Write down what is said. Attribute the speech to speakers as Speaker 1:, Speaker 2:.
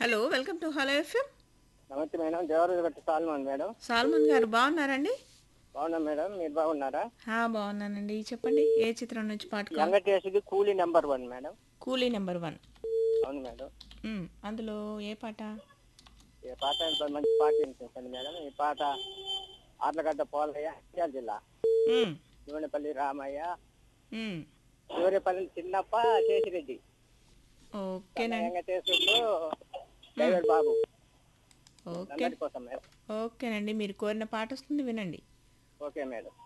Speaker 1: Hello welcome to hello FM
Speaker 2: నమస్తే madam Devaraju Gatti Solomon madam
Speaker 1: salmon గారు బాగున్నారండి
Speaker 2: బాగున్నా మేడం మీరు బాగున్నారా
Speaker 1: ఆ, బాగున్నానండి చెప్పండి ఏ చిత్రం నుంచి పాట కావాలి?
Speaker 2: వెంకటేష్ది Coolie number one madam
Speaker 1: Coolie number one
Speaker 2: అవును మేడం
Speaker 1: మ్, అందులో ఏ పాట
Speaker 2: ఈ పాట ఇంకో మంచి పాట వినిపించండి మేడం ఈ పాట ఆర్లగడ్డ పోలయ్య నంద్యాల జిల్లా
Speaker 1: మ్,
Speaker 2: శివనపల్లి రామయ్య
Speaker 1: మ్,
Speaker 2: శివనపల్లి చిన్నప్ప శేషిరెడ్డి
Speaker 1: ఓకేనండి
Speaker 2: వెంకటేశ్వర్లు డ్రైవర్ బాబు
Speaker 1: ఓకే
Speaker 2: అందరి కోసం మేడం
Speaker 1: ఓకేనండి మీరు కోరిన పాట వస్తుంది వినండి
Speaker 2: ఓకే మేడం